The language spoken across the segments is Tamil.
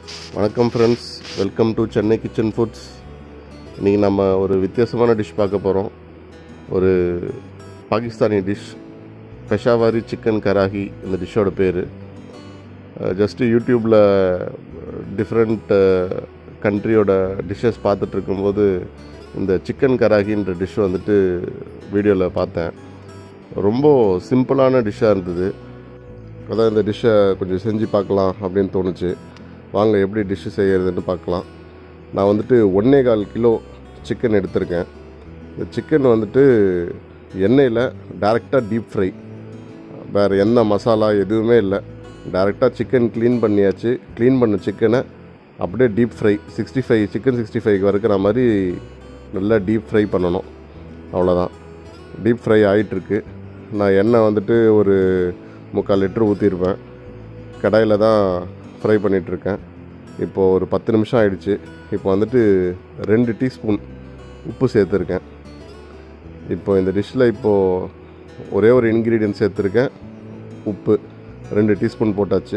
வணக்கம் friends welcome to Chennai kitchen foods இன்றைக்கி நம்ம ஒரு வித்தியாசமான டிஷ் பார்க்க போகிறோம் ஒரு பாகிஸ்தானி டிஷ் பெஷாவாரி சிக்கன் கராகி இந்த டிஷ்ஷோட பேர் ஜஸ்ட்டு யூடியூப்பில் டிஃப்ரெண்ட் கண்ட்ரியோட டிஷ்ஷஸ் பார்த்துட்டு இருக்கும்போது இந்த சிக்கன் கராகின்ற டிஷ் வந்துட்டு வீடியோவில் பார்த்தேன் ரொம்ப சிம்பிளான டிஷ்ஷாக இருந்தது அதான் இந்த டிஷ்ஷை கொஞ்சம் செஞ்சு பார்க்கலாம் அப்படின்னு தோணுச்சு வாங்க எப்படி டிஷ்ஷு செய்கிறதுன்னு பார்க்கலாம் நான் வந்துட்டு ஒன்றே கால் கிலோ சிக்கன் எடுத்திருக்கேன் இந்த சிக்கன் வந்துட்டு எண்ணெயில் டேரெக்டாக டீப் ஃப்ரை வேறு எந்த மசாலா எதுவுமே இல்லை டேரெக்டாக சிக்கன் க்ளீன் பண்ணியாச்சு க்ளீன் பண்ண சிக்கனை அப்படியே deep fry sixty five chicken sixty five வறுக்கிற மாதிரி நல்லா டீப் ஃப்ரை பண்ணணும் அவ்வளோதான் டீப் ஃப்ரை ஆகிட்டுருக்கு நான் எண்ணெய் வந்துட்டு ஒரு முக்கால் லிட்ரு ஊற்றிருப்பேன் கடாயில் தான் ஃப்ரை பண்ணிகிட்ருக்கேன் இப்போது ஒரு பத்து நிமிஷம் ஆயிடுச்சு இப்போ வந்துட்டு ரெண்டு டீஸ்பூன் உப்பு சேர்த்துருக்கேன் இப்போ இந்த டிஷ்ஷில் இப்போது ஒரே ஒரு இன்க்ரீடியன்ட் சேர்த்துருக்கேன் உப்பு ரெண்டு டீஸ்பூன் போட்டாச்சு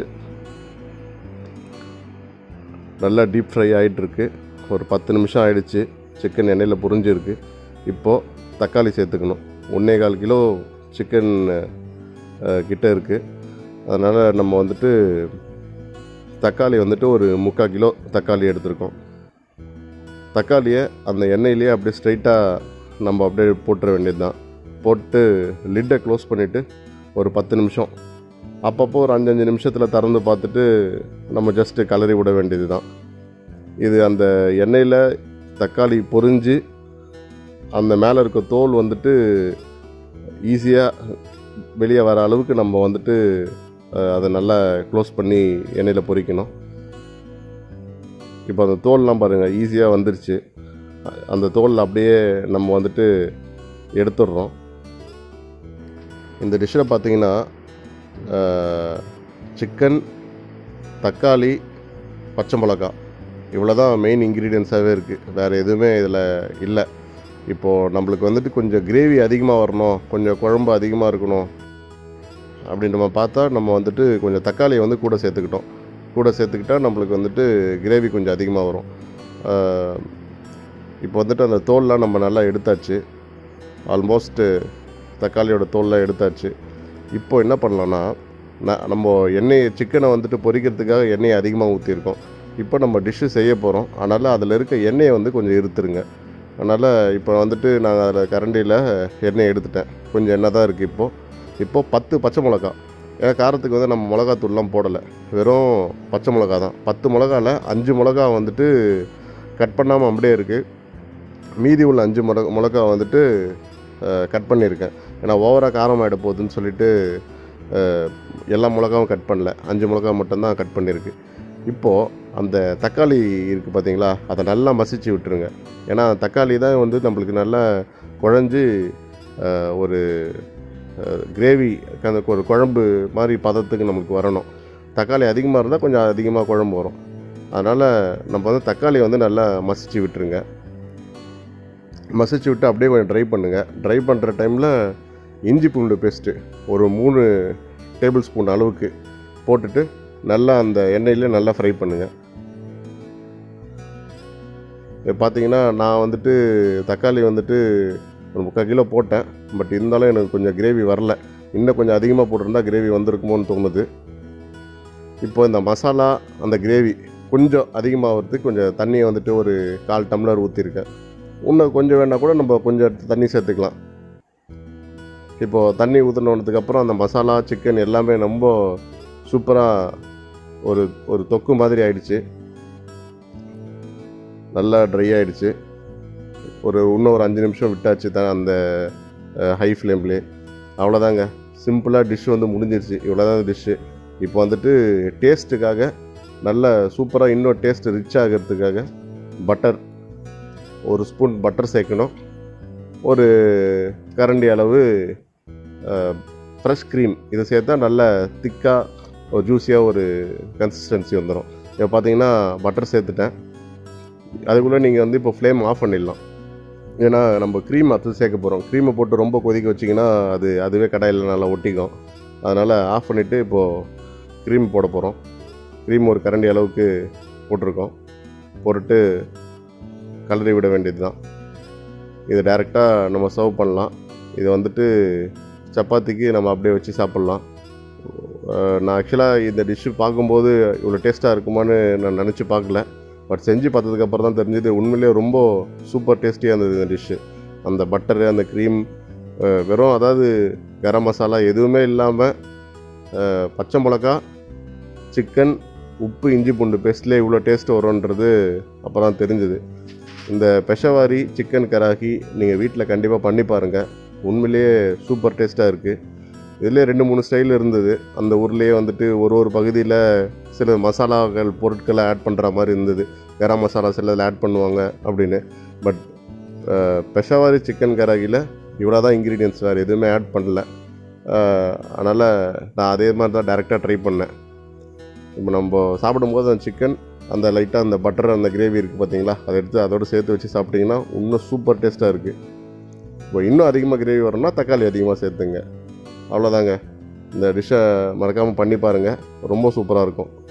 நல்லா டீப் ஃப்ரை ஆகிட்டுருக்கு ஒரு பத்து நிமிஷம் ஆயிடுச்சு சிக்கன் எண்ணெயில் புரிஞ்சிருக்கு இப்போது தக்காளி சேர்த்துக்கணும் ஒன்றே கால் கிலோ சிக்கன் கிட்ட இருக்குது அதனால் நம்ம வந்துட்டு தக்காளி வந்துட்டு ஒரு முக்கால் கிலோ தக்காளி எடுத்திருக்கோம் தக்காளியை அந்த எண்ணெயிலேயே அப்படியே ஸ்ட்ரைட்டாக நம்ம அப்படியே போட்டுற வேண்டியது தான் போட்டு லிட்டை க்ளோஸ் பண்ணிவிட்டு ஒரு பத்து நிமிஷம் அப்பப்போ ஒரு அஞ்சஞ்சு நிமிஷத்தில் திறந்து பார்த்துட்டு நம்ம ஜஸ்ட்டு கலரி விட வேண்டியது தான் இது அந்த எண்ணெயில் தக்காளி பொரிஞ்சு அந்த மேலே இருக்க தோல் வந்துட்டு ஈஸியாக வெளியே வர அளவுக்கு நம்ம வந்துட்டு அஹ், அதை நல்லா க்ளோஸ் பண்ணி எண்ணெயில் பொரிக்கணும் இப்போ அந்த தோல்லாம் பாருங்கள் ஈஸியாக வந்துருச்சு அந்த தோல் அப்படியே நம்ம வந்துட்டு எடுத்துடுறோம் இந்த டிஷ்ஷில் பார்த்தீங்கன்னா சிக்கன் தக்காளி பச்சை மிளகா இவ்வளோ தான் மெயின் இன்க்ரீடியன்ஸாகவே இருக்குது வேறு எதுவுமே இதில் இல்லை இப்போது நம்மளுக்கு வந்துட்டு கொஞ்சம் கிரேவி அதிகமாக வரணும் கொஞ்சம் குழம்பு அதிகமாக இருக்கணும் அப்படின்னு நம்ம பார்த்தா நம்ம வந்துட்டு கொஞ்சம் தக்காளியை வந்து கூட சேர்த்துக்கிட்டோம் கூட சேர்த்துக்கிட்டா நம்மளுக்கு வந்துட்டு கிரேவி கொஞ்சம் அதிகமாக வரும் ஆஹ், இப்போ வந்துட்டு அந்த தோல்லாம் நம்ம நல்லா எடுத்தாச்சு ஆல்மோஸ்ட்டு தக்காளியோட தோல்லாம் எடுத்தாச்சு இப்போ என்ன பண்ணலான்னா ந- நம்ம எண்ணெய் சிக்கனை வந்துட்டு பொரிக்கிறதுக்காக எண்ணெயை அதிகமாக ஊற்றிருக்கோம் இப்போ நம்ம டிஷ்ஷு செய்ய போகிறோம் அதனால் அதில் இருக்க எண்ணெயை வந்து கொஞ்சம் இருத்துருங்க அதனால் இப்போ வந்துட்டு நாங்கள் அதில் கரண்டியில் எண்ணெய் எடுத்துட்டேன் கொஞ்சம் எண்ணெய் தான் இருக்குது இப்போது இப்போது பத்து பச்சை மிளகா ஏன்னா காரத்துக்கு வந்து நம்ம மிளகாத்தூள்லாம் போடலை வெறும் பச்சை மிளகா தான் பத்து மிளகாவில் அஞ்சு மிளகா வந்துட்டு கட் பண்ணாமல் அப்படியே இருக்குது மீதி உள்ள அஞ்சு மிளகா மிளகா வந்துட்டு கட் பண்ணியிருக்கேன் ஏன்னா ஓவராக காரம் ஆகிட போகுதுன்னு சொல்லிட்டு அஹ், எல்லா மிளகாவும் கட் பண்ணல அஞ்சு மிளகா மட்டும்தான் கட் பண்ணியிருக்கு இப்போது அந்த தக்காளி இருக்குது பார்த்தீங்களா அதை நல்லா மசிச்சு விட்டுருங்க ஏன்னா தக்காளி தான் வந்து நம்மளுக்கு நல்லா குழஞ்சி அஹ், ஒரு கிரேவி அந்த ஒரு குழம்பு மாதிரி பதத்துக்கு நமக்கு வரணும் தக்காளி அதிகமாக இருந்தால் கொஞ்சம் அதிகமாக குழம்பு வரும் அதனால் நம்ம வந்து தக்காளியை வந்து நல்லா மசிச்சு விட்டுருங்க மசிச்சு விட்டு அப்படியே கொஞ்சம் ட்ரை பண்ணுங்கள் ட்ரை பண்ணுற டைமில் இஞ்சி பூண்டு பேஸ்ட்டு ஒரு மூணு டேபிள் ஸ்பூன் அளவுக்கு போட்டுட்டு நல்லா அந்த எண்ணெயிலே நல்லா ஃப்ரை பண்ணுங்கள் இப்போ பார்த்தீங்கன்னா நான் வந்துட்டு தக்காளி வந்துட்டு ஒரு முக்கால் கிலோ போட்டேன் பட் இருந்தாலும் எனக்கு கொஞ்சம் கிரேவி வரல இன்னும் கொஞ்சம் அதிகமாக போட்டிருந்தா கிரேவி வந்திருக்குமோன்னு தோணுது இப்போ இந்த மசாலா அந்த கிரேவி கொஞ்சம் அதிகமாகிறதுக்கு கொஞ்சம் தண்ணியை வந்துட்டு ஒரு கால் டம்ளர் ஊற்றிருக்கேன் இன்னும் கொஞ்சம் வேணால் கூட நம்ம கொஞ்சம் எடுத்து தண்ணி சேர்த்துக்கலாம் இப்போது தண்ணி ஊற்றினதுக்கப்புறம் அந்த மசாலா சிக்கன் எல்லாமே ரொம்ப சூப்பராக ஒரு ஒரு தொக்கு மாதிரி ஆயிடுச்சு நல்லா ட்ரை ஆயிடுச்சு ஒரு இன்னும் ஒரு அஞ்சு நிமிஷம் விட்டாச்சு தான் அந்த ஹை ஃப்ளேம்லேயே அவ்வளோதாங்க சிம்பிளாக டிஷ் வந்து முடிஞ்சிருச்சு இவ்வளோதான் டிஷ்ஷு இப்போ வந்துட்டு டேஸ்ட்டுக்காக நல்ல சூப்பராக இன்னும் டேஸ்ட் ரிச் ஆகிறதுக்காக பட்டர் ஒரு ஸ்பூன் பட்டர் சேர்க்கணும் ஒரு கரண்டி அளவு ஃப்ரெஷ் க்ரீம் இதை சேர்த்தா நல்ல திக்காக ஒரு ஜூஸியாக ஒரு கன்சிஸ்டன்சி வந்துடும் இப்போ பார்த்தீங்கன்னா பட்டர் சேர்த்துட்டேன் அதுக்குள்ளே நீங்கள் வந்து இப்போ ஃப்ளேம் ஆஃப் பண்ணிடலாம் ஏன்னா நம்ம க்ரீம் அடுத்து சேர்க்க போகிறோம் க்ரீமை போட்டு ரொம்ப கொதிக்க வச்சிங்கன்னா அது அதுவே கடாயில் நல்லா ஒட்டிக்கும் அதனால் ஆஃப் பண்ணிவிட்டு இப்போது க்ரீம் போட போகிறோம் க்ரீம் ஒரு கரண்டி அளவுக்கு போட்டிருக்கோம் போட்டுட்டு கலரி விட வேண்டியது தான் இது டைரெக்டாக நம்ம சர்வ் பண்ணலாம் இது வந்துட்டு சப்பாத்திக்கு நம்ம அப்படியே வச்சு சாப்பிட்லாம் அஹ் நான் ஆக்சுவலாக இந்த டிஷ்ஷு பார்க்கும்போது இவ்வளோ டேஸ்ட்டாக இருக்குமான்னு நான் நினச்சி பார்க்கல பட் செஞ்சு பார்த்ததுக்கப்புறம் தான் தெரிஞ்சது உண்மையிலேயே ரொம்ப சூப்பர் டேஸ்டியாக இருந்தது இந்த டிஷ்ஷு அந்த பட்டரு அந்த க்ரீம் வெறும் அதாவது கரம் மசாலா எதுவுமே இல்லாமல் பச்சை மிளகா சிக்கன் உப்பு இஞ்சி பூண்டு பேஸ்ட்லேயே இவ்வளோ டேஸ்ட் வரும்ன்றது அப்போ தான் தெரிஞ்சுது இந்த பெஷவாரி சிக்கன் கராகி நீங்கள் வீட்டில் கண்டிப்பாக பண்ணி பாருங்கள் உண்மையிலேயே சூப்பர் டேஸ்ட்டாக இருக்குது இதுலேயே ரெண்டு மூணு ஸ்டைல் இருந்தது அந்த ஊர்லேயே வந்துட்டு ஒரு ஒரு பகுதியில் சில மசாலாக்கள் பொருட்களை ஆட் பண்ணுற மாதிரி இருந்தது கரம் மசாலா சிலதில் ஆட் பண்ணுவாங்க அப்படின்னு பட் பெஷவாரி சிக்கன் கராகியில் இவ்வளோ தான் இன்க்ரீடியன்ஸ் வேறு எதுவுமே ஆட் பண்ணல அதனால் நான் அதே மாதிரி தான் டேரெக்டாக ட்ரை பண்ணேன் இப்போ நம்ம சாப்பிடும்போது அந்த சிக்கன் அந்த லைட்டாக அந்த பட்டர் அந்த கிரேவி இருக்குது பார்த்தீங்களா அதை எடுத்து அதோடு சேர்த்து வச்சு சாப்பிட்டிங்கன்னா இன்னும் சூப்பர் டேஸ்ட்டாக இருக்குது இப்போ இன்னும் அதிகமாக கிரேவி வரணும்னா தக்காளி அதிகமாக சேர்த்துங்க அவ்வளோதாங்க இந்த டிஷ்ஷை மறக்காமல் பண்ணி பாருங்கள் ரொம்ப சூப்பராக இருக்கும்